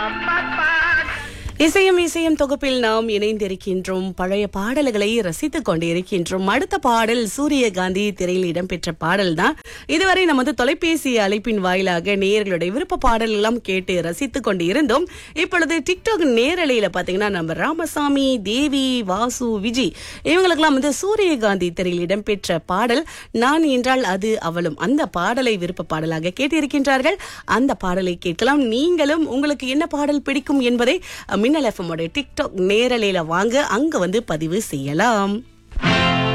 இசையும் இசையும் தொகுப்பில் நாம் இணைந்திருக்கின்றோம் பழைய பாடல்களை ரசித்துக் கொண்டிருக்கின்றோம் அடுத்த பாடல் சூரியகாந்தி திரையில் இடம்பெற்ற பாடல் தான் இதுவரை நம்ம வந்து தொலைபேசி அழைப்பின் வாயிலாக நேயர்களுடைய விருப்ப பாடல் எல்லாம் கேட்டு ரசித்துக் கொண்டு இருந்தோம் இப்பொழுது டிக்டாக் நேரலையில பாத்தீங்கன்னா நம்ம ராமசாமி தேவி வாசு விஜி இவங்களுக்கெல்லாம் வந்து சூரியகாந்தி திரையில் இடம்பெற்ற பாடல் நான் என்றால் அது அவளும் அந்த பாடலை விருப்ப பாடலாக கேட்டிருக்கின்றார்கள் அந்த பாடலை கேட்கலாம் நீங்களும் உங்களுக்கு என்ன பாடல் பிடிக்கும் என்பதை மின்னல் எஃப்எம் டிக்டாக் நேரலையில வாங்க அங்க வந்து பதிவு செய்யலாம்